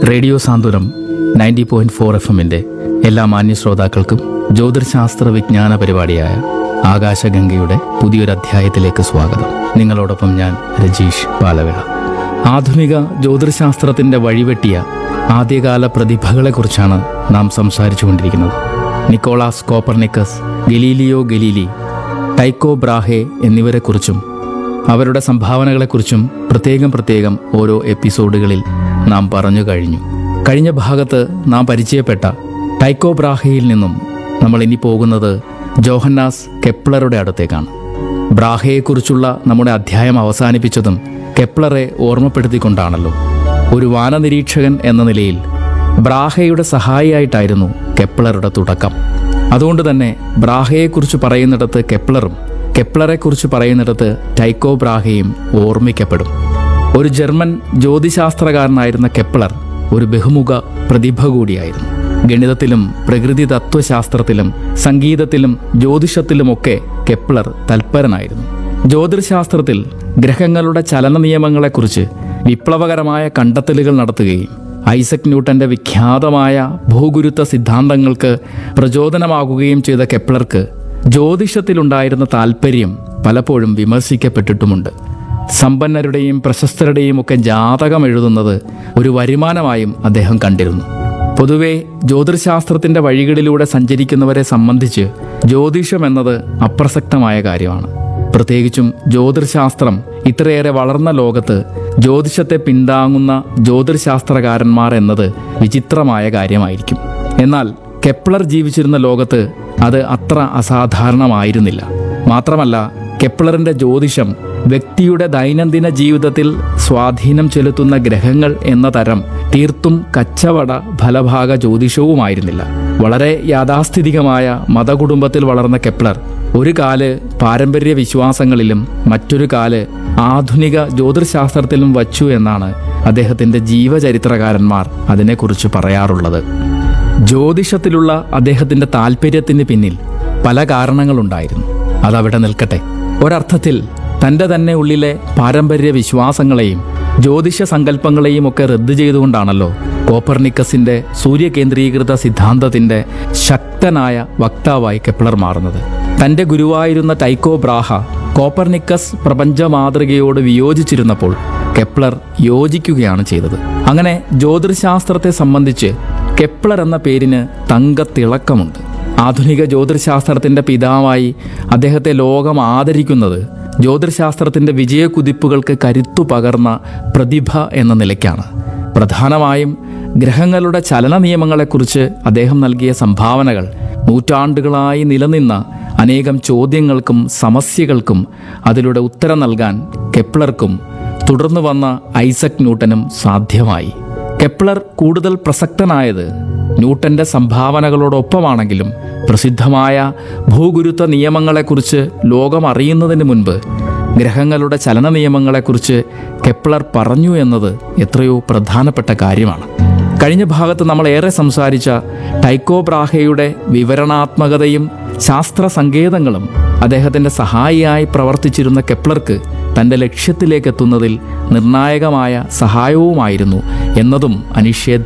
radio Santhwanam ninety point four F എമ്മിൻ്റെ എല്ലാ മാന്യ ശ്രോതാക്കൾക്കും ജ്യോതിർശാസ്ത്ര വിജ്ഞാന പരിപാടിയായ ആകാശഗംഗയുടെ പുതിയൊരു അധ്യായത്തിലേക്ക് സ്വാഗതം നിങ്ങളോടൊപ്പം ഞാൻ രജീഷ് പാലവിള ആധുനിക ജ്യോതിർശാസ്ത്രത്തിൻ്റെ വഴിവെട്ടിയ ആദ്യകാല പ്രതിഭകളെക്കുറിച്ചാണ് നാം സംസാരിച്ചുകൊണ്ടിരിക്കുന്നത് Nicolaus Copernicus Galileo Galilei Tycho Brahe എന്നിവരെക്കുറിച്ചും അവരുടെ സംഭാവനകളെക്കുറിച്ചും പ്രത്യേകം പ്രത്യേകം ഓരോ എപ്പിസോഡുകളിൽ നാം പറഞ്ഞു കഴിഞ്ഞു കഴിഞ്ഞ ഭാഗത്ത് നാം പരിചയപ്പെട്ട ടൈക്കോ ബ്രാഹയിൽ നിന്നും നമ്മൾ ഇനി പോകുന്നത് ജോഹന്നാസ് കെപ്ലറുടെ അടുത്തേക്കാണ് ബ്രാഹയെക്കുറിച്ചുള്ള നമ്മുടെ അധ്യായം അവസാനിപ്പിച്ചതും കെപ്ലറെ ഓർമ്മപ്പെടുത്തിക്കൊണ്ടാണല്ലോ ഒരു വാനനിരീക്ഷകൻ എന്ന നിലയിൽ ബ്രാഹയുടെ സഹായിയായിട്ടായിരുന്നു കെപ്ലറുടെ തുടക്കം അതുകൊണ്ട് തന്നെ ബ്രാഹയെക്കുറിച്ച് പറയുന്നിടത്ത് കെപ്ലറും കെപ്ലറെക്കുറിച്ച് പറയുന്നിടത്ത് ടൈക്കോ ബ്രാഹയും ഓർമ്മിക്കപ്പെടും ഒരു ജർമ്മൻ ജ്യോതിശാസ്ത്രകാരനായിരുന്ന കെപ്ലർ ഒരു ബഹുമുഖ പ്രതിഭ കൂടിയായിരുന്നു ഗണിതത്തിലും പ്രകൃതി തത്വശാസ്ത്രത്തിലും സംഗീതത്തിലും ജ്യോതിഷത്തിലുമൊക്കെ കെപ്ലർ തൽപരനായിരുന്നു ജ്യോതിർശാസ്ത്രത്തിൽ ഗ്രഹങ്ങളുടെ ചലന നിയമങ്ങളെക്കുറിച്ച് വിപ്ലവകരമായ കണ്ടെത്തലുകൾ നടത്തുകയും ഐസക് ന്യൂട്ടന്റെ വിഖ്യാതമായ ഭൂഗുരുത്വ സിദ്ധാന്തങ്ങൾക്ക് പ്രചോദനമാകുകയും ചെയ്ത കെപ്ലർക്ക് ജ്യോതിഷത്തിലുണ്ടായിരുന്ന താല്പര്യം പലപ്പോഴും വിമർശിക്കപ്പെട്ടിട്ടുമുണ്ട് സമ്പന്നരുടെയും പ്രശസ്തരുടെയും ഒക്കെ ജാതകം എഴുതുന്നത് ഒരു വരുമാനമായും അദ്ദേഹം കണ്ടിരുന്നു പൊതുവെ ജ്യോതിർശാസ്ത്രത്തിന്റെ വഴികളിലൂടെ സഞ്ചരിക്കുന്നവരെ സംബന്ധിച്ച് ജ്യോതിഷം എന്നത് അപ്രസക്തമായ കാര്യമാണ് പ്രത്യേകിച്ചും ജ്യോതിർശാസ്ത്രം ഇത്രയേറെ വളർന്ന ലോകത്ത് ജ്യോതിഷത്തെ പിന്താങ്ങുന്ന ജ്യോതിർശാസ്ത്രകാരന്മാർ എന്നത് വിചിത്രമായ കാര്യമായിരിക്കും എന്നാൽ കെപ്ലർ ജീവിച്ചിരുന്ന ലോകത്ത് അത് അത്ര അസാധാരണമായിരുന്നില്ല മാത്രമല്ല കെപ്ലറിന്റെ ജ്യോതിഷം വ്യക്തിയുടെ ദൈനംദിന ജീവിതത്തിൽ സ്വാധീനം ചെലുത്തുന്ന ഗ്രഹങ്ങൾ എന്ന തരം തീർത്തും കച്ചവട ഫലഭാഗ ജ്യോതിഷവുമായിരുന്നില്ല വളരെ യാഥാസ്ഥിതികമായ മതകുടുംബത്തിൽ വളർന്ന കെപ്ലർ ഒരു കാല് പാരമ്പര്യ വിശ്വാസങ്ങളിലും മറ്റൊരു കാല് ആധുനിക ജ്യോതിർശാസ്ത്രത്തിലും വച്ചു എന്നാണ് അദ്ദേഹത്തിന്റെ ജീവചരിത്രകാരന്മാർ അതിനെക്കുറിച്ച് പറയാറുള്ളത് ജ്യോതിഷത്തിലുള്ള അദ്ദേഹത്തിന്റെ താല്പര്യത്തിന് പിന്നിൽ പല കാരണങ്ങളുണ്ടായിരുന്നു അതവിടെ നിൽക്കട്ടെ ഒരർത്ഥത്തിൽ തൻ്റെ തന്നെ ഉള്ളിലെ പാരമ്പര്യ വിശ്വാസങ്ങളെയും ജ്യോതിഷ സങ്കല്പങ്ങളെയും ഒക്കെ റദ്ദ് ചെയ്തുകൊണ്ടാണല്ലോ കോപ്പർനിക്കസിന്റെ സൂര്യകേന്ദ്രീകൃത സിദ്ധാന്തത്തിന്റെ ശക്തനായ വക്താവായി കെപ്ലർ മാറുന്നത് തന്റെ ഗുരുവായിരുന്ന ടൈക്കോ ബ്രാഹ കോപ്പർനിക്കസ് പ്രപഞ്ച മാതൃകയോട് വിയോജിച്ചിരുന്നപ്പോൾ കെപ്ലർ യോജിക്കുകയാണ് ചെയ്തത് അങ്ങനെ ജ്യോതിർശാസ്ത്രത്തെ സംബന്ധിച്ച് കെപ്ലർ എന്ന പേരിന് തങ്കത്തിളക്കമുണ്ട് ആധുനിക ജ്യോതിർശാസ്ത്രത്തിന്റെ പിതാവായി അദ്ദേഹത്തെ ലോകം ആദരിക്കുന്നത് ജ്യോതിർശാസ്ത്രത്തിന്റെ വിജയക്കുതിപ്പുകൾക്ക് കരുത്തു പകർന്ന പ്രതിഭ എന്ന നിലയ്ക്കാണ് പ്രധാനമായും ഗ്രഹങ്ങളുടെ ചലന നിയമങ്ങളെക്കുറിച്ച് അദ്ദേഹം നൽകിയ സംഭാവനകൾ നൂറ്റാണ്ടുകളായി നിലനിന്ന അനേകം ചോദ്യങ്ങൾക്കും സമസ്യകൾക്കും അതിലൂടെ ഉത്തരം നൽകാൻ കെപ്ലർക്കും തുടർന്നു വന്ന ഐസക് ന്യൂട്ടനും സാധ്യമായി കെപ്ലർ കൂടുതൽ പ്രസക്തനായത് ന്യൂട്ടന്റെ സംഭാവനകളോടൊപ്പമാണെങ്കിലും പ്രസിദ്ധമായ ഭൂഗുരുത്വ നിയമങ്ങളെക്കുറിച്ച് ലോകം അറിയുന്നതിന് മുൻപ് ഗ്രഹങ്ങളുടെ ചലന നിയമങ്ങളെക്കുറിച്ച് കെപ്ലർ പറഞ്ഞു എന്നത് എത്രയോ പ്രധാനപ്പെട്ട കാര്യമാണ് കഴിഞ്ഞ ഭാഗത്ത് നമ്മൾ ഏറെ സംസാരിച്ച ടൈക്കോ ബ്രാഹയുടെ വിവരണാത്മകതയും ശാസ്ത്ര സങ്കേതങ്ങളും അദ്ദേഹത്തിൻ്റെ സഹായിയായി പ്രവർത്തിച്ചിരുന്ന കെപ്ലർക്ക് തൻ്റെ ലക്ഷ്യത്തിലേക്ക് എത്തുന്നതിൽ നിർണായകമായ സഹായവുമായിരുന്നു എന്നതും അനിഷേധ്യ